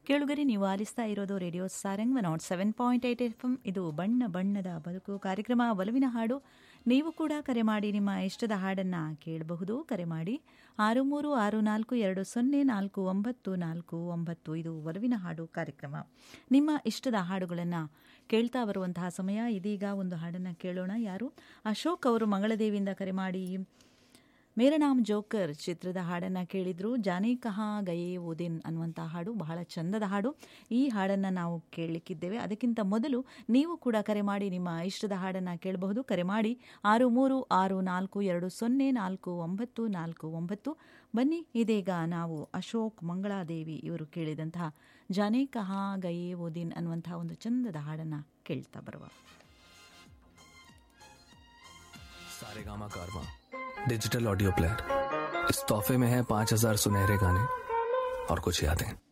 ಕೇಳುಗರಿ ನೀವು ಆಲಿಸ್ತಾ ಇರೋದು radio Sarang nought seven point eight F ಇದು ಬಣ್ಣ ಬಣ್ಣದ ಬದುಕು ಕಾರ್ಯಕ್ರಮ ಒಲವಿನ ಹಾಡು ನೀವು ಕೂಡ ಕರೆ ಮಾಡಿ ನಿಮ್ಮ ಇಷ್ಟದ ಹಾಡನ್ನು ಕೇಳಬಹುದು ಕರೆ ಮಾಡಿ ಆರು ಮೂರು ಆರು ನಾಲ್ಕು ಎರಡು ಸೊನ್ನೆ ನಾಲ್ಕು ಒಂಬತ್ತು ನಾಲ್ಕು ಒಂಬತ್ತು ಇದು ಒಲವಿನ ಹಾಡು ಕಾರ್ಯಕ್ರಮ ನಿಮ್ಮ ಇಷ್ಟದ ಹಾಡುಗಳನ್ನು ಕೇಳ್ತಾ ಬರುವಂತಹ ಸಮಯ ಇದೀಗ ಒಂದು ಹಾಡನ್ನು ಕೇಳೋಣ ಯಾರು ಅಶೋಕ್ ಅವರು ಮಂಗಳದೇವಿಯಿಂದ ಕರೆ ಮಾಡಿ ಮೇರ ನಾಮ್ ಜೋಕರ್ ಚಿತ್ರದ ಹಾಡನ್ನು ಕೇಳಿದ್ರು ಜಾನಿ ಕಹಾ ಗಯೇ ಓದಿನ್ ಅನ್ನುವಂಥ ಹಾಡು ಬಹಳ ಚಂದದ ಹಾಡು ಈ ಹಾಡನ್ನು ನಾವು ಕೇಳಲಿಕ್ಕಿದ್ದೇವೆ ಅದಕ್ಕಿಂತ ಮೊದಲು ನೀವು ಕೂಡ ಕರೆ ಮಾಡಿ ನಿಮ್ಮ ಇಷ್ಟದ ಹಾಡನ್ನು ಕೇಳಬಹುದು ಕರೆ ಮಾಡಿ ಆರು ಮೂರು ಆರು ನಾಲ್ಕು ಎರಡು ಸೊನ್ನೆ ನಾಲ್ಕು ಒಂಬತ್ತು ನಾಲ್ಕು ಒಂಬತ್ತು ಬನ್ನಿ ಇದೀಗ ನಾವು ಅಶೋಕ್ ಮಂಗಳಾದೇವಿ ಇವರು ಕೇಳಿದಂತಹ ಜಾನಿ ಕಹಾ ಗಯೇ ಓದಿನ್ ಅನ್ನುವಂತಹ ಒಂದು ಚಂದದ ಹಾಡನ್ನು ಕೇಳ್ತಾ ಬರುವ सारेगामा कारवा डिजिटल ऑडियो प्लेयर इस तोहफे में है पांच हजार सुनहरे गाने और कुछ यादें